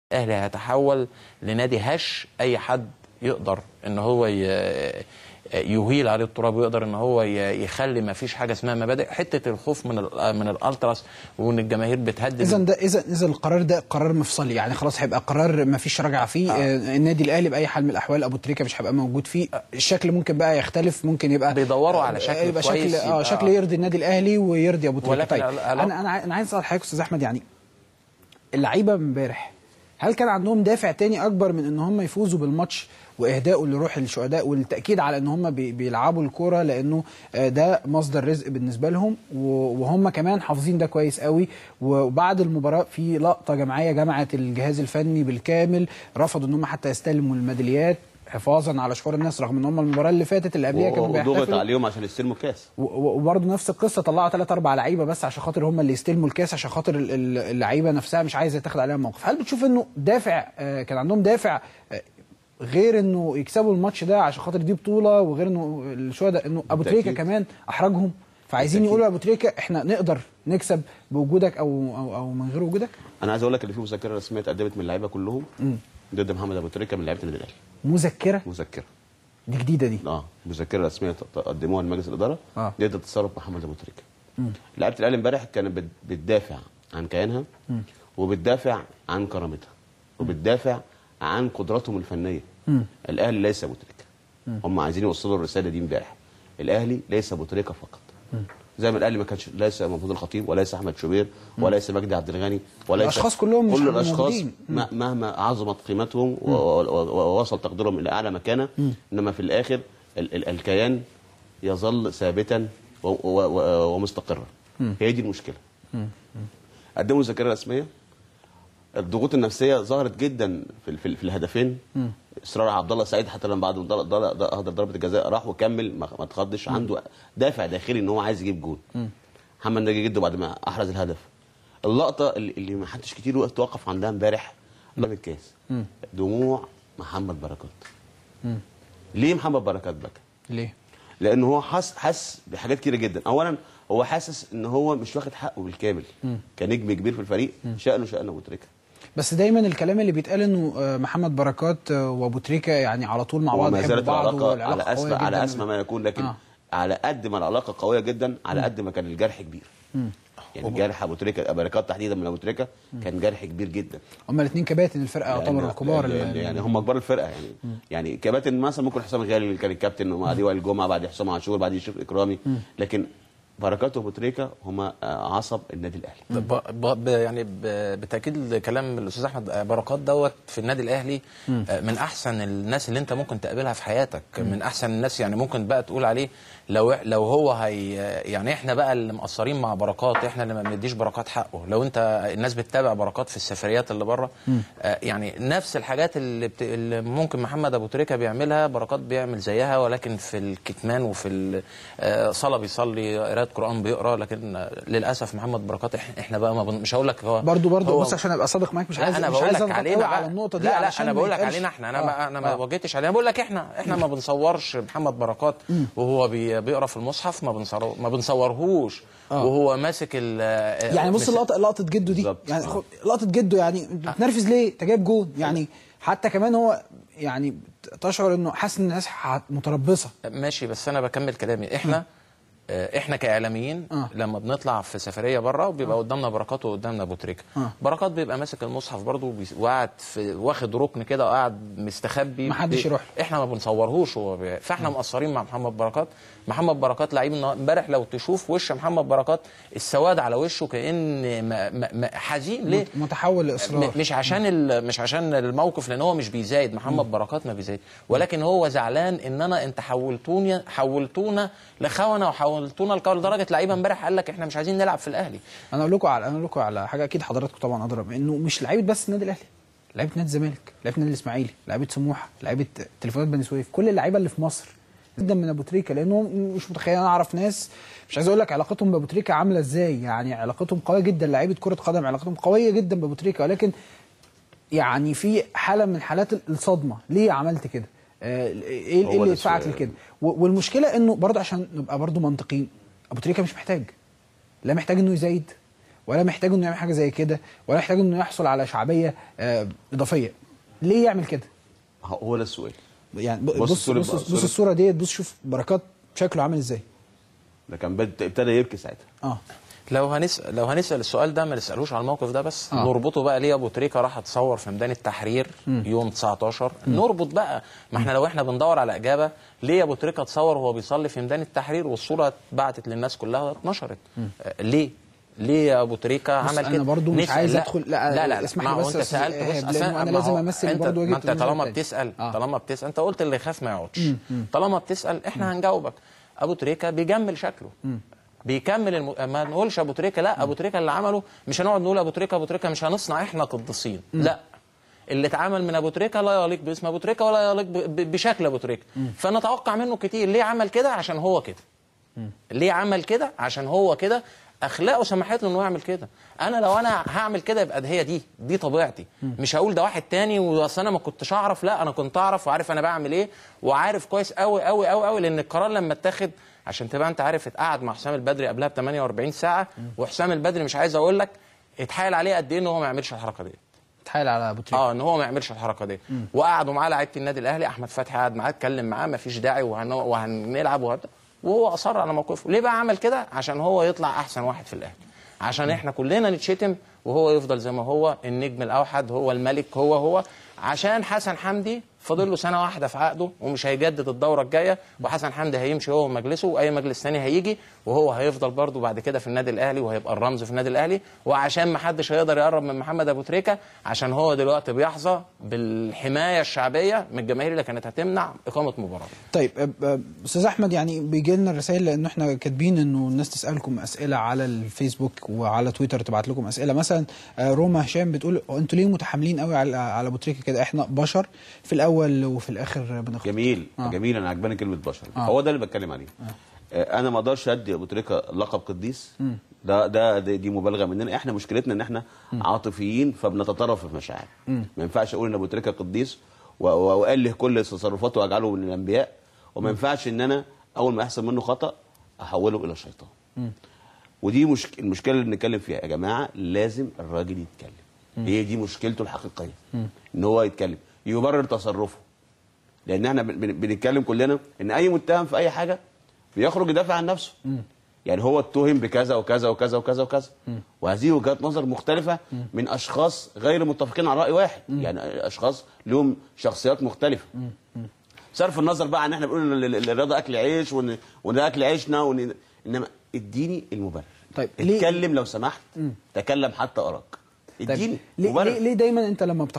الاهلي هيتحول لنادي هش اي حد يقدر ان هو ي- يهيل عليه التراب ويقدر ان هو ي- يخلي ما فيش حاجه اسمها مبادئ حته الخوف من ال- من الالتراس وان الجماهير بتهدد اذا ده اذا اذا القرار ده قرار مفصلي يعني خلاص هيبقى قرار ما فيش رجعه فيه آه. النادي الاهلي باي حال من الاحوال ابو تريكه مش هيبقى موجود فيه الشكل ممكن بقى يختلف ممكن يبقى بيدوروا على شكل آه، يبقى كويس، شكل اه يبقى- شكل يرضي النادي الاهلي ويرضي ابو تريكه ولكن طيب ال- ال- انا انا عاي- انا عايز اسال حضرتك استاذ احمد يعني اللعيبه امبارح هل كان عندهم دافع تاني اكبر من ان هم يفوزوا بالماتش واهدائه لروح الشهداء والتاكيد على ان هم بي- بيلعبوا الكوره لانه آه، ده مصدر رزق بالنسبه لهم و- وهم كمان حافظين ده كويس قوي وبعد المباراه في لقطه جماعيه جمعت الجهاز الفني بالكامل رفضوا ان هم حتى يستلموا الميداليات حفاظا على شعور الناس رغم ان هم المباراه اللي فاتت اللي قبلها كانوا وضغط بيحتفلوا عليهم عشان يستلموا الكاس و- و- وبرضه نفس القصه طلعوا ثلاث اربع لعيبه بس عشان خاطر هم اللي يستلموا الكاس عشان خاطر ال- ال- اللعيبه نفسها مش عايزه تاخد عليها موقف هل بتشوف انه دافع آه، كان عندهم دافع آه، غير انه يكسبوا الماتش ده عشان خاطر دي بطوله وغير انه الشهداء انه ابو تريكه بالتأكيد. كمان احرجهم فعايزين بالتأكيد. يقولوا لابو تريكه احنا نقدر نكسب بوجودك او او, أو من غير وجودك انا عايز اقول لك ان في مذكره رسميه اتقدمت من اللعيبه كلهم ضد محمد ابو تريكه من لعيبه النادي الاهلي مذكره مذكره دي جديده دي اه مذكره رسميه ت- قدموها لمجلس الاداره آه. ضد تصرف محمد ابو تريكه لعيبه الاهلي امبارح كانت بت- بتدافع عن كيانها وبتدافع عن كرامتها وبتدافع عن قدراتهم الفنيه الاهلي ليس ابو تريكه هم عايزين يوصلوا الرساله دي امبارح الاهلي ليس ابو تريكه فقط زي ما الاهلي ما كانش ليس محمود الخطيب وليس احمد شوبير وليس مجدي عبد الغني وليس الأشخاص كلهم مش كل الاشخاص موجودين. م- مهما عظمت قيمتهم و- و- و- ووصل تقديرهم الى اعلى مكانه انما في الاخر ال- ال- الكيان يظل ثابتا و- و- و- ومستقرا هي دي المشكله قدموا ذاكره رسميه الضغوط النفسيه ظهرت جدا في ال- في, ال- في الهدفين اصرار عبد الله سعيد حتى لما بعد ما ضل- ضل- ضل- هدر ضربه الجزاء راح وكمل ما ما اتخضش عنده دافع داخلي ان هو عايز يجيب جول محمد ناجي جده بعد ما احرز الهدف اللقطه اللي, اللي ما حدش كتير وقت توقف عندها امبارح قدام الكاس دموع محمد بركات ليه محمد بركات بكى ليه لان هو حس حس بحاجات كتيره جدا اولا هو حاسس ان هو مش واخد حقه بالكامل كنجم كبير في الفريق شأنه شأن ابو تريكه بس دايما الكلام اللي بيتقال انه آه، محمد بركات آه، وابو تريكه يعني على طول مع بعض وما بيحبوا زالت بعض العلاقه على والعلاقة اسمى قوية على جداً. اسمى ما يكون لكن آه. آه. على قد ما العلاقه قويه جدا على قد ما كان الجرح كبير يعني جرح ابو تريكه بركات تحديدا من ابو تريكه كان جرح كبير جدا هما الاثنين كباتن الفرقه يعتبروا لأن- الكبار لأن- اللي- يعني هم كبار الفرقه يعني يعني كباتن مثلا ممكن حسام غالي اللي كان الكابتن وبعديه وائل جمعه بعد حسام عاشور بعد يوسف اكرامي لكن بركات وابو تريكه هم عصب النادي الاهلي ب... ب... ب... يعني ب... بالتاكيد كلام الاستاذ احمد بركات دوت في النادي الاهلي آه، من احسن الناس اللي انت ممكن تقابلها في حياتك من احسن الناس يعني ممكن بقى تقول عليه لو لو هو هي يعني احنا بقى اللي مقصرين مع بركات احنا اللي ما بنديش بركات حقه لو انت الناس بتتابع بركات في السفريات اللي بره آه، يعني نفس الحاجات اللي, بت... اللي ممكن محمد ابو تريكه بيعملها بركات بيعمل زيها ولكن في الكتمان وفي ال- آه، صلاه بيصلي قراءه قران بيقرا لكن آه، للاسف محمد بركات إح- احنا بقى ما بن... مش هقول لك هو برضو برضو هو- بص عشان ابقى صادق معاك مش لا عايز انا مش بقول عايز لك أضغط علينا قوي بقى. على النقطه دي لا لا علشان انا ما بقول لك يتقالش- علينا احنا انا آه، ما انا ما آه. وجهتش علينا بقول لك احنا احنا ما بنصورش محمد بركات وهو بي بيقرا في المصحف ما بنصور ما بنصورهوش وهو ماسك ال يعني بص مس- اللقطه لقطه جده دي بالظبط. يعني خد- لقطه جده يعني بتنرفز ليه انت جايب جون يعني حتى كمان هو يعني تشعر انه حاسس ان الناس ح- متربصه ماشي بس انا بكمل كلامي احنا آه، احنا كاعلاميين آه. لما بنطلع في سفريه بره وبيبقى قدامنا بركات وقدامنا ابو تريكه آه. بركات بيبقى ماسك المصحف برضه وبيس- وقاعد في واخد ركن كده وقاعد مستخبي محدش بي- يروح له. احنا ما بنصورهوش هو بي... فاحنا مقصرين مع محمد بركات محمد بركات لعيب النهار- امبارح لو تشوف وش محمد بركات السواد على وشه كان ما... ما... ما... حزين ليه متحول لاصرار م- مش عشان ال... مش عشان الموقف لان هو مش بيزايد محمد بركات ما بيزايد ولكن هو زعلان ان انا انت حولتوني حولتونا لخونه وحولتونا لقول لدرجه لعيبه امبارح قال لك احنا مش عايزين نلعب في الاهلي انا اقول لكم على انا اقول لكم على حاجه اكيد حضراتكم طبعا اضرب انه مش لعيبه بس النادي الاهلي لعيبه نادي الزمالك لعيبه النادي الاسماعيلي لعيبه سموحه لعيبه تليفونات بني سويف كل اللعيبه اللي في مصر جدا من ابو تريكه لانه مش متخيل انا اعرف ناس مش عايز اقول لك علاقتهم بابو تريكه عامله ازاي يعني علاقتهم قويه جدا لعيبه كره قدم علاقتهم قويه جدا بابو تريكه ولكن يعني في حاله من حالات الصدمه ليه عملت كده آه، ايه هو إيه اللي ده يدفعك السؤال. لكده و- والمشكله انه برضه عشان نبقى برضه منطقيين ابو تريكه مش محتاج لا محتاج انه يزايد ولا محتاج انه يعمل حاجه زي كده ولا محتاج انه يحصل على شعبيه آه اضافيه ليه يعمل كده هو ده السؤال يعني ب- بص بص الصورة بص, بقى، بص, الصورة. الصوره ديت بص شوف بركات شكله عامل ازاي ده كان بد- ابتدى يبكي ساعتها اه لو هنسال لو هنسال السؤال ده ما نسالوش على الموقف ده بس آه. آه. نربطه بقى ليه ابو تريكه راح اتصور في ميدان التحرير يوم 19 نربط بقى ما احنا لو احنا بندور على اجابه ليه ابو تريكه اتصور وهو بيصلي في ميدان التحرير والصوره اتبعتت للناس كلها واتنشرت آه، ليه ليه يا ابو تريكه بص، عمل أنا كده برضو مش نسأل- عايز أدخل- لا، لا لا, اسمح ما لي هو بس انت أس- سالت بص إيهاب، أصل لأنه أنا ما لازم هو أمثل انت برضو وجهة ما انت النظر طالما التانية. بتسال آه. طالما بتسال انت قلت اللي يخاف ما يقعدش طالما بتسال احنا هنجاوبك ابو تريكه بيجمل شكله بيكمل الم... ما نقولش ابو تريكه لا ابو تريكه اللي عمله مش هنقعد نقول ابو تريكه ابو تريكه مش هنصنع احنا قديسين لا اللي اتعمل من ابو تريكه لا يليق باسم ابو تريكه ولا يليق ب... ب... بشكل ابو تريكه فنتوقع منه كتير ليه عمل كده عشان هو كده ليه عمل كده عشان هو كده اخلاقه سمحت له انه يعمل كده انا لو انا هعمل كده يبقى ده هي دي دي طبيعتي مش هقول ده واحد تاني واصل انا ما كنتش اعرف لا انا كنت اعرف وعارف انا بعمل ايه وعارف كويس قوي قوي قوي قوي لان القرار لما اتاخد عشان تبقى انت عارف اتقعد مع حسام البدري قبلها ب 48 ساعه وحسام البدري مش عايز اقول لك اتحايل عليه قد ايه ان هو ما يعملش الحركه دي اتحايل على ابو تريكه اه ان هو ما يعملش الحركه دي وقعدوا معاه لعيبه النادي الاهلي احمد فتحي قعد معاه اتكلم معاه ما فيش داعي وهن... وهنلعب وهبدأ. وهو اصر على موقفه ليه بقى عمل كده عشان هو يطلع احسن واحد في الاهلي عشان احنا كلنا نتشتم وهو يفضل زي ما هو النجم الاوحد هو الملك هو هو عشان حسن حمدي فاضل له سنه واحده في عقده ومش هيجدد الدوره الجايه وحسن حمدي هيمشي هو ومجلسه واي مجلس تاني هيجي وهو هيفضل برضه بعد كده في النادي الاهلي وهيبقى الرمز في النادي الاهلي وعشان ما حدش هيقدر يقرب من محمد ابو تريكه عشان هو دلوقتي بيحظى بالحمايه الشعبيه من الجماهير اللي كانت هتمنع اقامه مباراه طيب أب- أب- استاذ احمد يعني بيجي لنا الرسائل لانه احنا كاتبين انه الناس تسالكم اسئله على الفيسبوك وعلى تويتر تبعت لكم اسئله مثلا آه، روما هشام بتقول "هو انتوا ليه متحاملين قوي على على ابو تريكه كده احنا بشر في الاول وفي الاخر بنخطئ جميل آه. آه. جميل انا عجباني كلمه بشر آه. آه. هو ده اللي بتكلم عليه آه. انا ما اقدرش ادي ابو تريكه لقب قديس ده ده دي, دي مبالغه مننا احنا مشكلتنا ان احنا عاطفيين فبنتطرف في مشاعر ما ينفعش اقول ان ابو تريكه قديس و- و- واله كل تصرفاته واجعله من الانبياء وما ينفعش ان انا اول ما يحصل منه خطا احوله الى الشيطان ودي مش... المشكله اللي بنتكلم فيها يا جماعه لازم الراجل يتكلم هي دي مشكلته الحقيقيه ان هو يتكلم يبرر تصرفه لان احنا بن- بن- بنتكلم كلنا ان اي متهم في اي حاجه بيخرج يدافع عن نفسه يعني هو اتهم بكذا وكذا وكذا وكذا وكذا وهذه وجهات نظر مختلفه من اشخاص غير متفقين على راي واحد يعني اشخاص لهم شخصيات مختلفه صرف النظر بقى عن احنا بنقول ان ال- ال- الرياضه اكل عيش وان وان ده اكل عيشنا وان انما اديني المبرر طيب، ليه- اتكلم لو سمحت تكلم حتى اراك طيب اديني ليه, مبرر ليه, ليه دايما انت لما